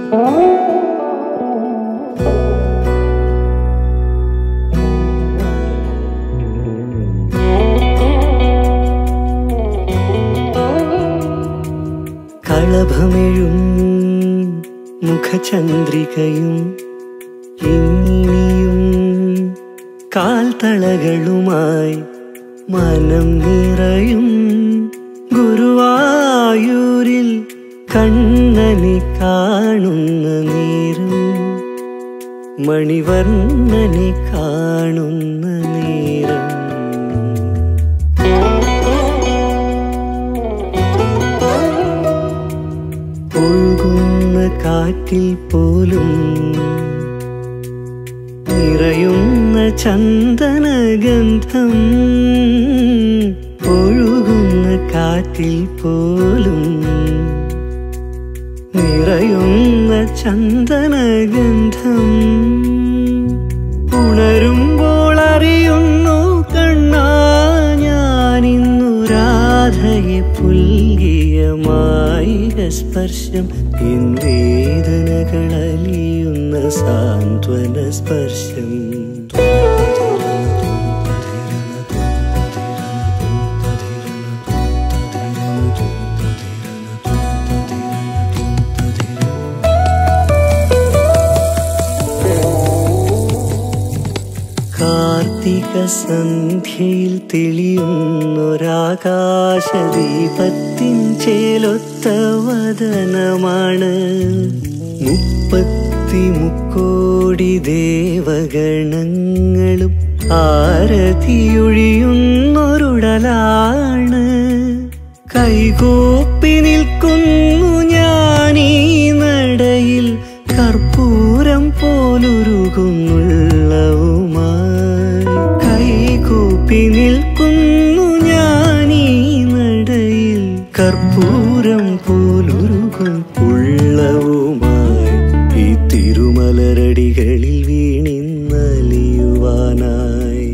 കളഭമെഴും മുഖചന്ദ്രികയും ഇനിയും കാൽത്തളകളുമായി മനം നിറയും ഗുരുവായൂരിൽ കണ്ണനെ കാണുന്ന നേരം മണിവർണ്ണനെ കാണുന്ന നേരം ഒഴുകുന്ന കാറ്റിൽ പോലും നിറയുന്ന ചന്ദനഗന്ധം ഒഴുകുന്ന കാറ്റിൽ പോലും നിറയുന്ന ചന്ദനഗന്ധം ഉണരുമ്പോൾ അറിയുന്നു കണ്ണാ ഞാനിന്നു രാധയെ പുൽകിയ മായിക സ്പർശം എൻ വേദനകൾ അലിയുന്ന സാന്ത്വന സ്പർശം കാർത്തിക സന്ധ്യയിൽ തെളിയുന്നൊരാകാശദീപത്തിൻ ചേലൊത്ത വദനമാണ് മുപ്പത്തി മുക്കോടി ദേവഗണങ്ങളും ആരതിയൊഴിയുന്നൊരുടലാണ് കൈകൂപ്പി നിൽക്കുന്നു ഞാനീ നടയിൽ കർപ്പൂരം പോലുരുകുന്നുള്ളവുമായി കൈകൂപ്പി നിൽക്കുന്നു ഞാനീ നടയിൽ കർപ്പൂരം പോലുരുകും ഉള്ളവുമായി ഈ തിരുമലരടികളിൽ വീണിന്നലിയുവാനായി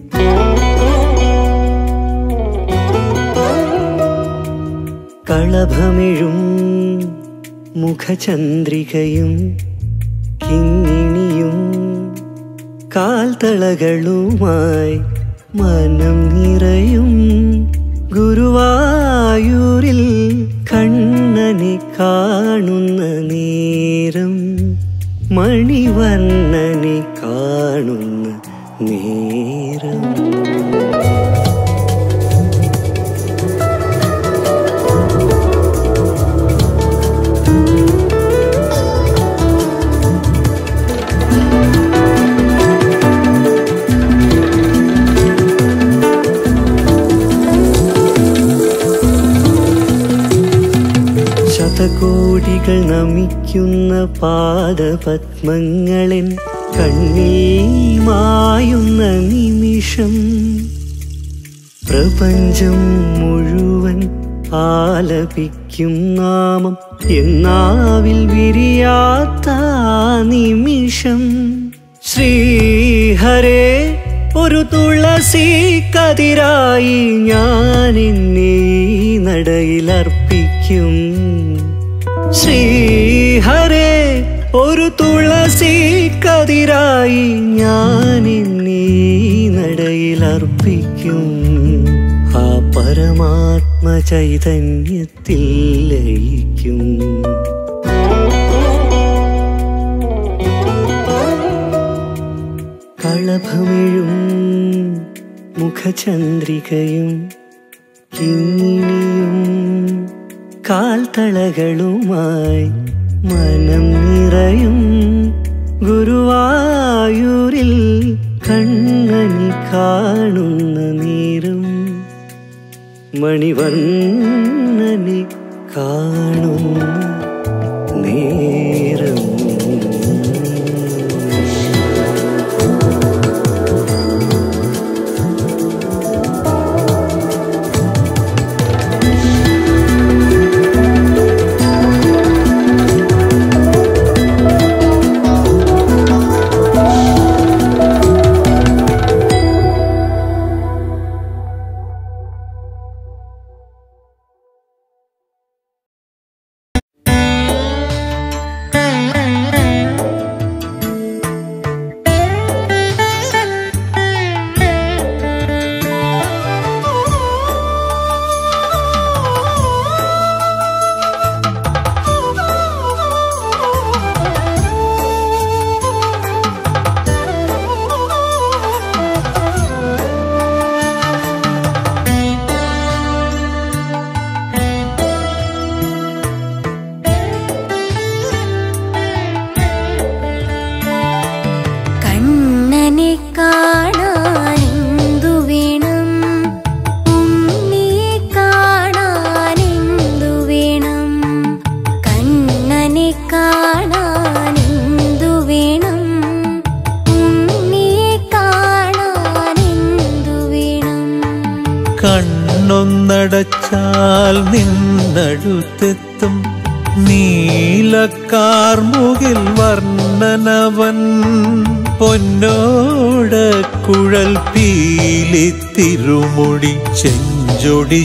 കളഭമിഴും മുഖചന്ദ്രികയും കിങ്ങിണിയും കാൽത്തളകളുമായി മനം നിറയും ഗുരുവായൂരിൽ കണ്ണനെ കാണുന്ന നേരം മണിവർണ്ണനെ കാണുന്ന നേരം ശതകോടികൾ നമിക്കുന്ന പാദപത്മങ്ങളിൻ കണ്ണീ മായുന്ന നിമിഷം പ്രപഞ്ചം മുഴുവൻ ആലപിക്കും നാമം എന്നാവിൽ വിരിയാത്ത ആ നിമിഷം ശ്രീഹരേ ഒരു തുളസി കതിരായി ഞാൻ എന്നെ ഈ നടയിൽ അർപ്പിക്കും ശ്രീഹരേ ഒരു തുളസി കതിരായി ഞാൻ എന്നെ ഈ നടയിൽ അർപ്പിക്കും ആ പരമാത്മ ചൈതന്യത്തിൽ ലയിക്കും കളഭമിഴും മുഖചന്ദ്രികയും കിങ്ങിണിയും കാൽത്തളകളുമായി മനം നിറയും ഗുരുവായൂരിൽ കണ്ണനി കാണുന്ന നേരം മണിവർണ്ണനെ കാണുന്ന നേരം നിന്നടുത്തെത്തും നീലക്കാർമുകിൽ വർണ്ണനവൻ പൊന്നോട കുഴൽ പീലി തിരുമുടി ചെഞ്ചൊടി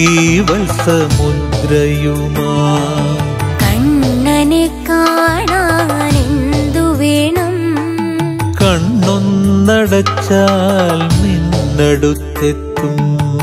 ശ്രീവത്സമുദ്രയുമാ കണ്ണനെ കാണാൻ എന്തു വേണം കണ്ണൊന്നടച്ചാൽ നിന്നടുത്തെത്തും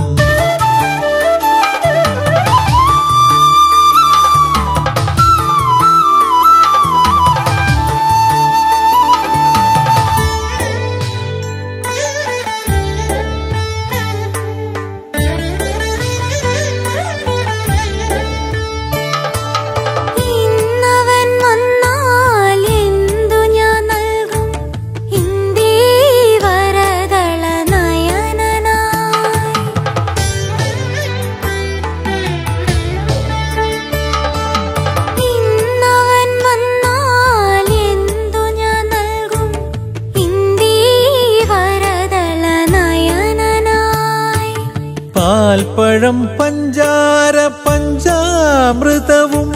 ഇന്നവൻ വന്നാൽ എന്തു ഞാൻ നൽകും ഇന്ദീ വരദള നയനനായി ഇന്നവൻ വന്നാൽ എന്തു ഞാൻ നൽകും ഇന്ദീ വരദള നയനനായി പാൽപ്പഴം പഞ്ചാര പഞ്ചാമൃതവും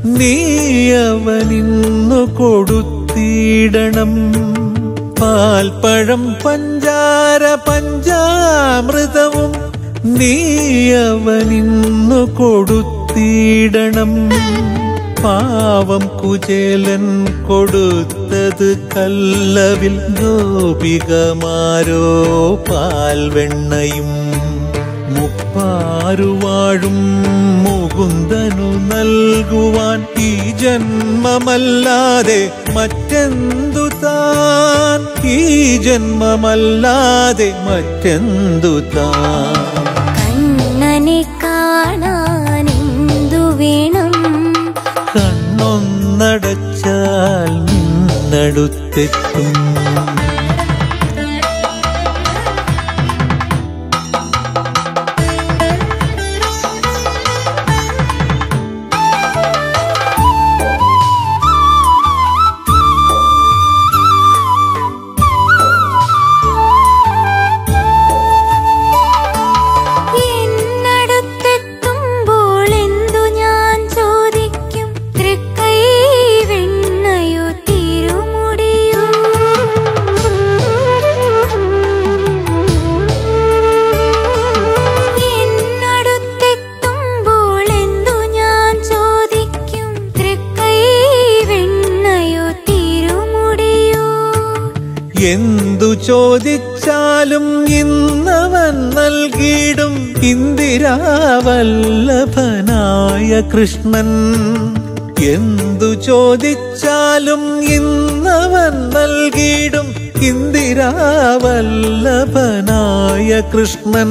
നീയവനിന്നു കൊടുത്തിടണം പാൽപ്പഴം പഞ്ചാര പഞ്ചാമൃതവും നീയവനിന്നു കൊടുത്തിടണം പാവം കുചേലൻ കൊടുത്തത് കല്ലവിൽ ഗോപികമാരോ പാൽവെണ്ണയും മുപ്പാരുവാഴും മുകുന്ദനു നൽകുവാൻ ഈ ജന്മമല്ലാതെ മറ്റെന്തു താൻ ഈ ജന്മമല്ലാതെ മറ്റെന്തു താൻ കണ്ണനെ കാണാൻ എന്തു വേണം കണ്ണൊന്നടച്ചാൽ നിന്നടുത്തെത്തും എന്നടുത്തെത്തുമ്പോൾ എന്തു ഞാൻ ചോദിക്കും തൃക്കൈ വെണ്ണയോ തിരുമുടിയോ എന്നടുത്തെത്തുമ്പോൾ എന്തു ഞാൻ ചോദിക്കും തൃക്കൈ വെണ്ണയോ തിരുമുടിയോ എന്തു ചോദിച്ചാലും ഇന്നവൻ നൽകിയിടും ഇന്ദിരാവല്ലഭനായ കൃഷ്ണൻ എന്തു ചോദിച്ചാലും ഇന്നവൻ നൽകിയിടും ഇന്ദിരാവല്ലഭനായ കൃഷ്ണൻ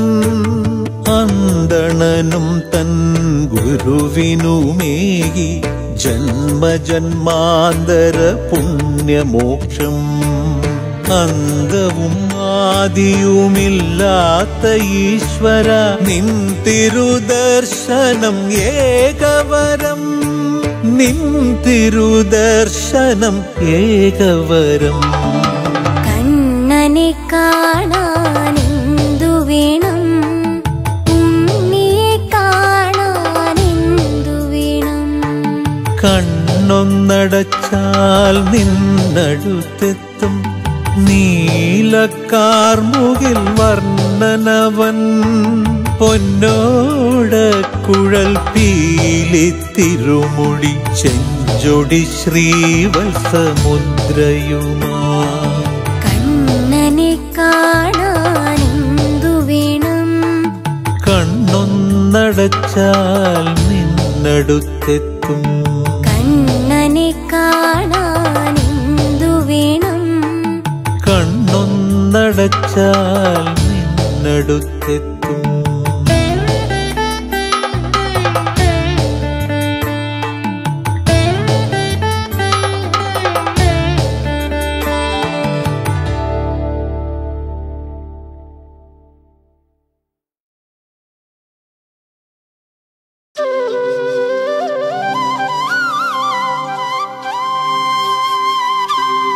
അന്തണനും തൻ ഗുരുവിനുമേകി ജന്മജന്മാന്തര പുണ്യമോക്ഷം അന്തവും ആദിയുമില്ലാത്ത ഈശ്വര നിൻ തിരുദർശനം ഏകവരം നിൻ തിരുദർശനം ഏകവരം കണ്ണനെ കാണാൻ എന്തു വേണം ഉണ്ണിയെ കാണാൻ എന്തു വേണം കണ്ണൊന്നടച്ചാൽ നിന്നടുത്തെത്തും നീലക്കാർമുകിൽ വർണ്ണനവൻ പൊന്നോട കുഴൽ പീലി തിരുമുടി ചെഞ്ചൊടി ശ്രീവത്സമുദ്രയുമാ കണ്ണനെ കാണാൻ എന്തു വേണം കണ്ണൊന്നടച്ചാൽ നിന്നടുത്തെത്തും കണ്ണനെ കാണാൻ എന്തു വേണം കണ്ണൊന്നടച്ചാൽ നിന്നടുത്തെത്തും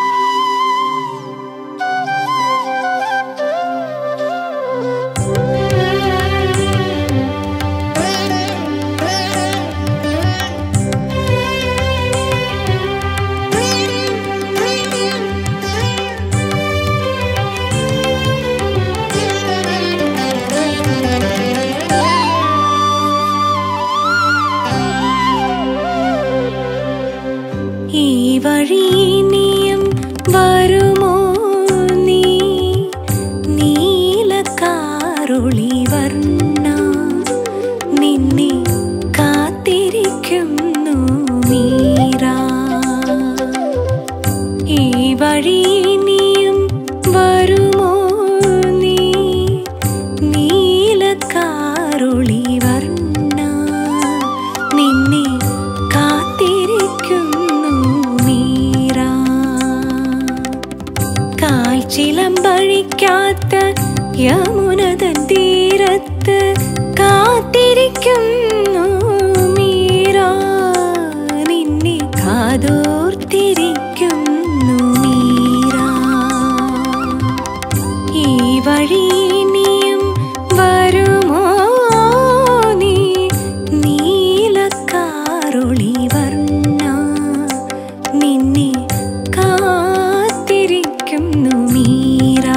ും വഴി നീയും വരുമോ നീ നീലക്കാറുളി വർണ്ണ നിന്നെ കാത്തിരിക്കുന്നു മീരാ ഈ വഴി നീയും വരുമോ നീ നീലക്കാറുളി വർണ്ണ നിന്നെ കാത്തിരിക്കുന്നു മീരാ കാൽച്ചിലമ്പഴിക്കാത്ത യമുനതൻ തീരത്ത് കാത്തിരിക്കുന്നു മീരാ നിന്നെ കാതോർത്തിരിക്കുന്നു മീരാ ഈ വഴി നീയും വരുമോ നീ നീലക്കാറുളി വർണ്ണ നിന്നെ കാത്തിരിക്കുന്നു മീരാ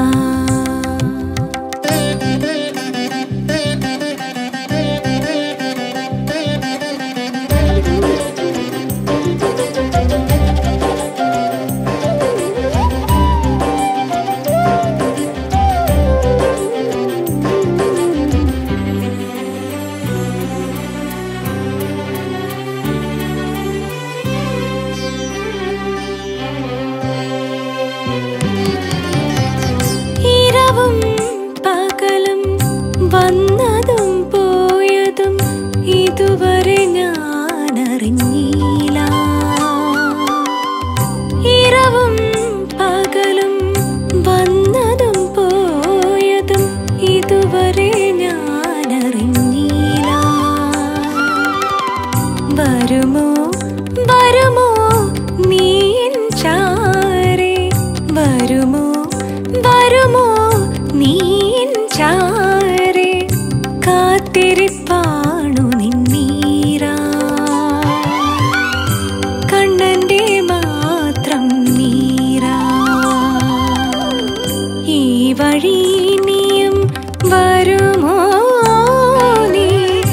ഇരവും പകലും വന്നതും പോയതും ഇതുവരെ ഞാൻ അറിഞ്ഞില്ല ഇരവും പകലും വന്നതും പോയതും ഇതുവരെ ഞാൻ അറിഞ്ഞില്ല വരുമോ വരുമോ നീ എൻ ചാരെ വരുമോ വരുമോ നീ എൻ ചാരെ കാത്തിരിപ്പാണു നിന്നീരാ കണ്ണന്റെ മാത്രം നീരാ ഈ വഴി നീയും വരുമോ നീ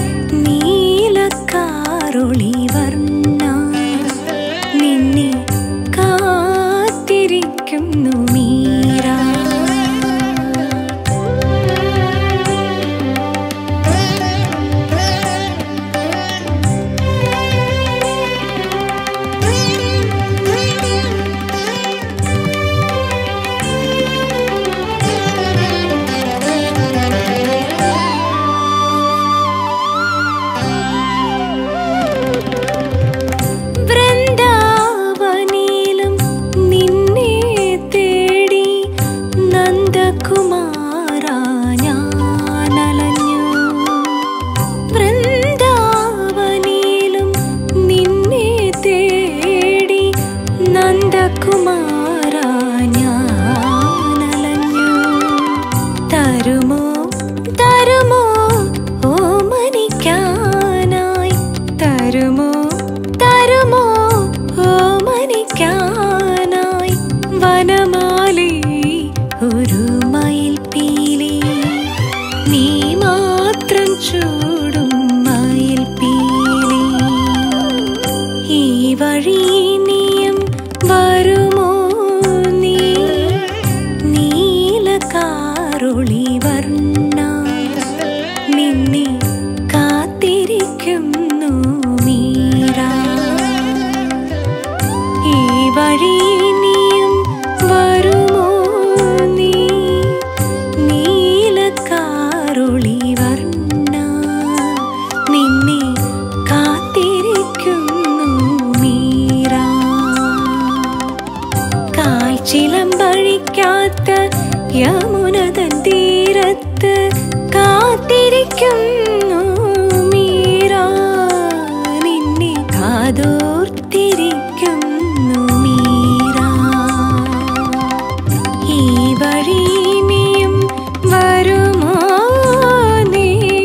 നീലക്കാറുളി വർണ്ണ നിന്നെ കാത്തിരിക്കുന്നു മീരാ വൃന്ദാവനിലും നിന്നെ തേടി നന്ദകുമാര ഞാനലഞ്ഞു വൃന്ദാവനിലും നിന്നെ തേടി നന്ദകുമാര ഞാനലഞ്ഞു തരുമോ തരുമോ ഓമനിക്കാനായി തരുമോ തരുമോ ഓമനിക്കാനായി വനമാലി ഒരു മയിൽ പീലി നീ മാത്രം ചൂടും മയിൽ പീലി ഈ വഴി നീയും വരുമോ നീ നീലക്കാറുളി വർണ്ണ നിന്നെ കാത്തിരിക്കുന്നു മീരാ ഈ വഴി നീയും വരുമോ നീ നീലക്കാറുളി വർണ്ണ നിന്നെ കാത്തിരിക്കുന്നു മീരാ കാൽച്ചിലമ്പഴിക്കാത്ത യമുനതൻ തീരത്ത് കാത്തിരിക്കുന്നു മീരാ നിന്നെ കാതോർത്തിരിക്കുന്നു മീരാ ഈ വഴി നീയും വരുമോ നീ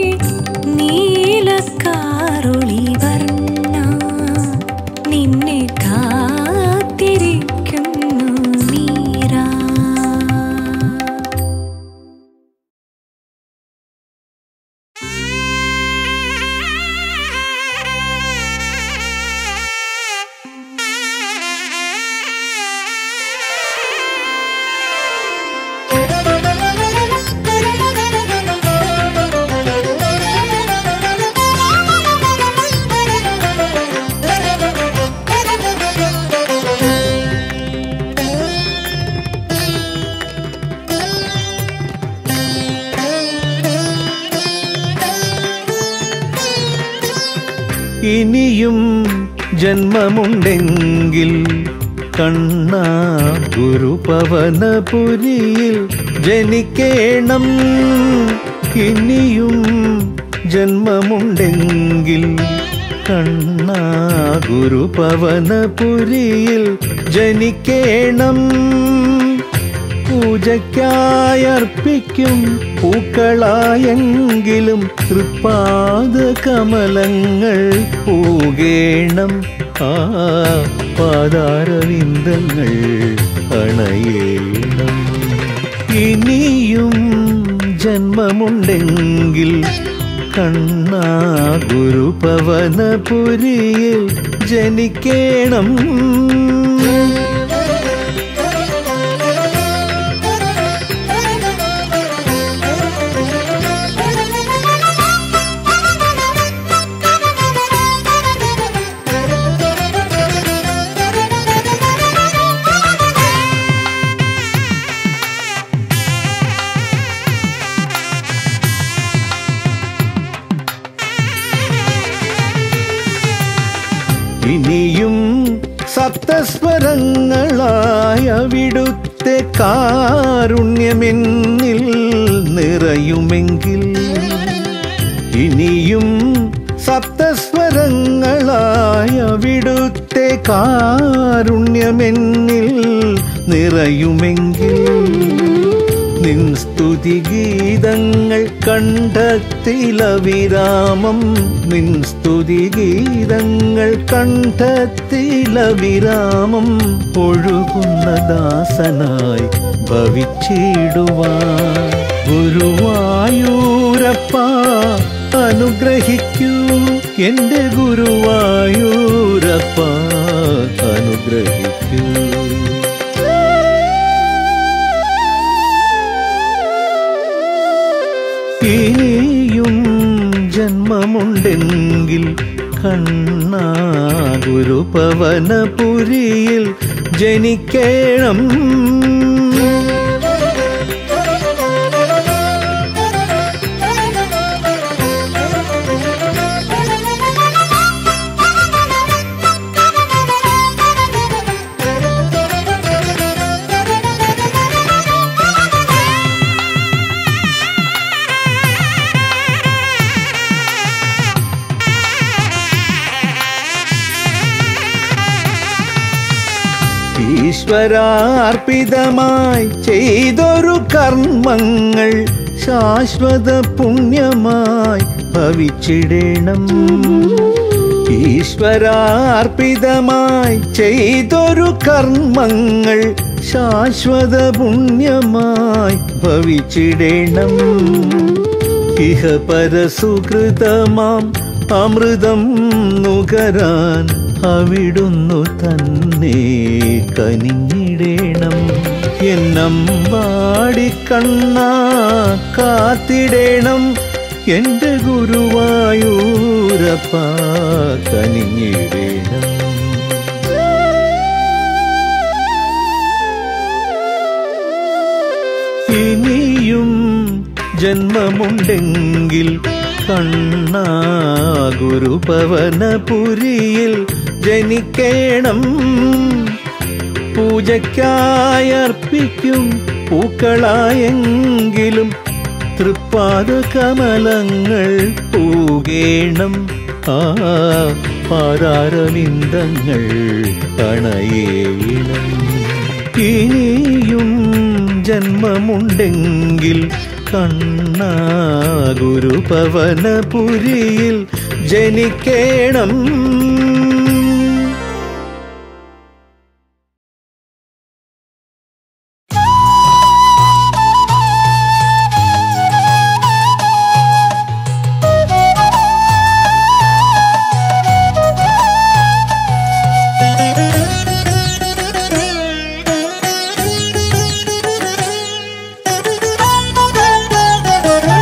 നീലക്കാറുളി വർണ്ണ നിന്നെ കാത്തിരിക്കുന്നു മീരാ Thank you. ഇനിയും ജന്മമുണ്ടെങ്കിൽ കണ്ണ ഗുരുപവനപുരിയിൽ ജനിക്കേണം ഇനിയും ജന്മമുണ്ടെങ്കിൽ കണ്ണ ഗുരുപവനപുരിയിൽ ജനിക്കേണം പൂജയ്ക്കായർപ്പിക്കും പൂക്കളായെങ്കിലും തൃപ്പാദ കമലങ്ങൾ പൂകേണം ആ പാതാരവിന്ദങ്ങൾ അണയേണം ഇനിയും ജന്മമുണ്ടെങ്കിൽ കണ്ണാ ഗുരുപവനപുരിയിൽ ജനിക്കേണം ഇനിയും സപ്തസ്വരങ്ങളായ വിടുത്തെ കാരുണ്യമെന്നിൽ നിറയുമെങ്കിൽ ഇനിയും സപ്തസ്വരങ്ങളായ വിടുത്തെ കാരുണ്യമെന്നിൽ നിറയുമെങ്കിൽ നിൻ സ്തുതിഗീതങ്ങൾ കണ്ഠത്തിലവിരാമം നിൻ സ്തുതിഗീതങ്ങൾ കണ്ഠത്തിലവിരാമം ഒഴുകുന്ന ദാസനായി ഭവിച്ചിടുവാൻ ഗുരുവായൂരപ്പ അനുഗ്രഹിക്കൂ എൻ്റെ ഗുരുവായൂരപ്പ അനുഗ്രഹിക്കൂ ഇനിയും ജന്മമുണ്ടെങ്കിൽ കണ്ണാ ഗുരുപവനപുരിയിൽ ജനിക്കേണം ഈശ്വരാർപ്പിതമായി ചെയ്തൊരു കർമ്മങ്ങൾ ശാശ്വത പുണ്യമായി ഭവിച്ചിടണം ഈശ്വരാർപ്പിതമായി ചെയ്തൊരു കർമ്മങ്ങൾ ശാശ്വത പുണ്യമായി ഭവിച്ചിടണം ഇഹ പരസുകൃതമാം അമൃതം നുകരാൻ അവിടുന്നു തന്നെ കനിഞ്ഞിടേണം എന്നമ്പാടിക്കണ്ണ കാത്തിടേണം എൻ്റെ ഗുരുവായൂരപ്പ കനിഞ്ഞിടേണം ഇനിയും ജന്മമുണ്ടെങ്കിൽ കണ്ണാ ഗുരുപവനപുരിയിൽ ജനിക്കേണം പൂജയ്ക്കായർപ്പിക്കും പൂക്കളായെങ്കിലും തൃപ്പാദ കമലങ്ങൾ പൂകേണം ആ പാതാരവിന്ദങ്ങൾ അണയേണം ഇനിയും ജന്മമുണ്ടെങ്കിൽ കണ്ണാ ഗുരുപവനപുരിയിൽ ജനിക്കേണം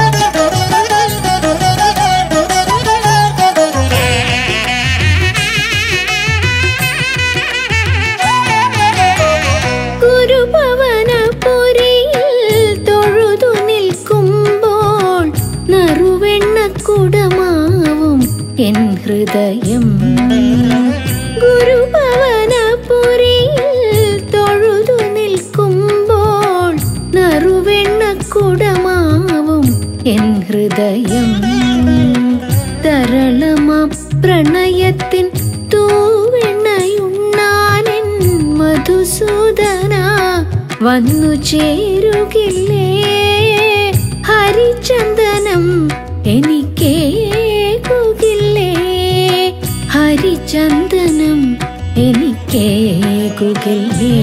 Thank you. ഹൃദയം ഗുരുഭവനപുരിയിൽ തൊഴുതു നിൽക്കുമ്പോൾ നറുവെണ്ണക്കുടമാവും എൻ ഹൃദയം തരളമാം പ്രണയത്തിൻ തൂവെണ്ണയുണ്ണാനെൻ മധുസൂദന വന്നു ചേരുകില്ലേ ഹരിചന്ദനം എനിക്കേകുകില്ലേ ഹരിചന്ദനം എനിക്കേകുകില്ലേ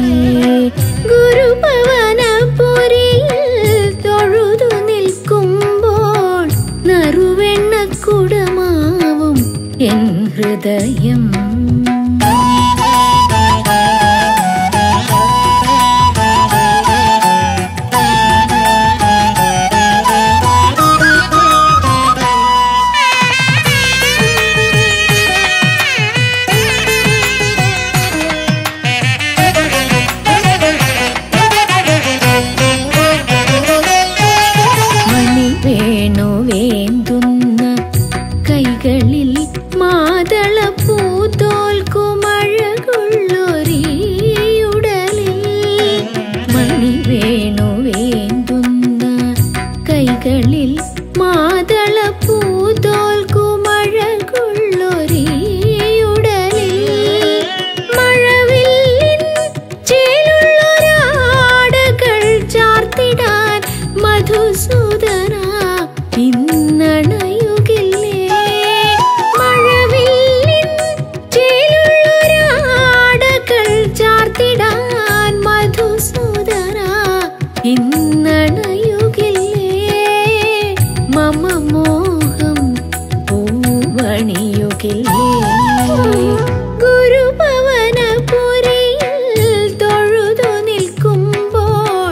ഗുരുഭവനപുരിയിൽ തൊഴുതു നിൽക്കുമ്പോൾ നറുവെണ്ണക്കുടമാവും എൻ ഹൃദയം മണി വേണു വേന്തുന്ന കൈകളിൽ മാതള പൂത്തോൽക്കുമഴകുള്ളൊരീയുടലിൽ മണി വേണു വേന്തുന്ന കൈകളിൽ മാതള പൂത്തോൽക്കുമഴകുള്ളൊരീയുടലിൽ മഴവില്ലിൻ ചേലുള്ളൊരാടകൾ ചാർത്തിടാൻ മധുസൂദന ഇന്നണയുകില്ലേ മഴവില്ലിൻ ചേലുള്ളൊരാടകൾ ചാർത്തിടാൻ മധുസൂദന ഇന്നണയുകില്ലേ മമ മോഹം പൂവണിയുകില്ലേ ഗുരുഭവനപുരിയിൽ തൊഴുതു നിൽക്കുമ്പോൾ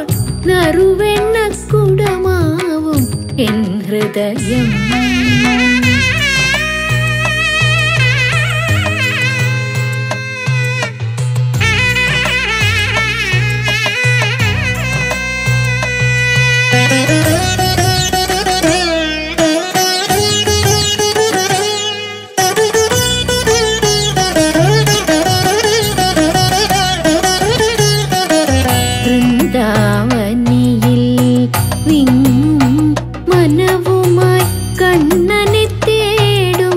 നറുവെണ്ണക്കുടമാവും എൻ ഹൃദയം വൃന്ദാവനിയിൽ വിങ്ങും മനവുമായി കണ്ണനെ തേടും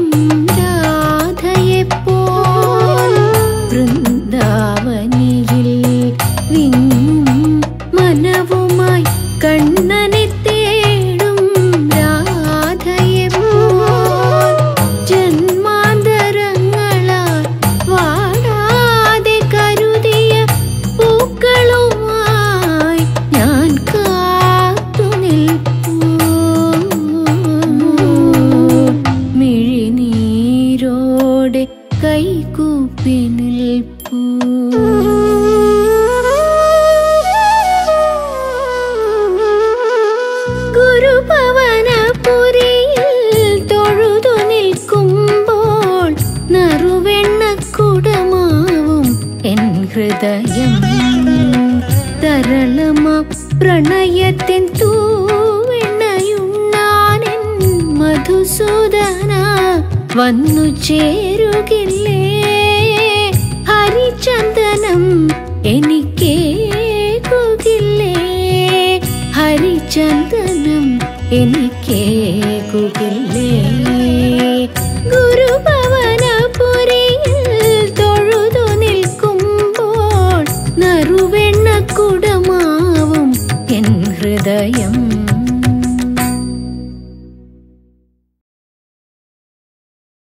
രാധയെപ്പോൾ വൃന്ദാവനിയിൽ വിങ്ങും മനവുമായി കണ്ണനെ തേടും രാധയെപ്പോൾ ജന്മാന്തരങ്ങളാൽ വാടാതെ കരുതിയ പൂക്കളുമായി ഞാൻ കാത്തു നിൽപ്പൂ മിഴിനീരോടെ കൈകൂപ്പി നിൽപ്പൂ ഗുരുഭവനപുരിയിൽ തൊഴുതു നിൽക്കുമ്പോൾ നറുവെണ്ണക്കുടമാവും എൻ ഹൃദയം തരളമാ പ്രണയത്തിൻ തൂവെണ്ണയുണ്ണാനെൻ മധുസൂദന വന്നു ചേരുകില്ലേ ഹരിചന്ദനം എനിക്കേകുകില്ലേ ഹരിചന്ദനം എനിക്കേകുകില്ലേ ഗുരുഭവനപുരിയിൽ തൊഴുതു നിൽക്കുമ്പോൾ നറുവെണ്ണക്കുടമാവും എൻ ഹൃദയം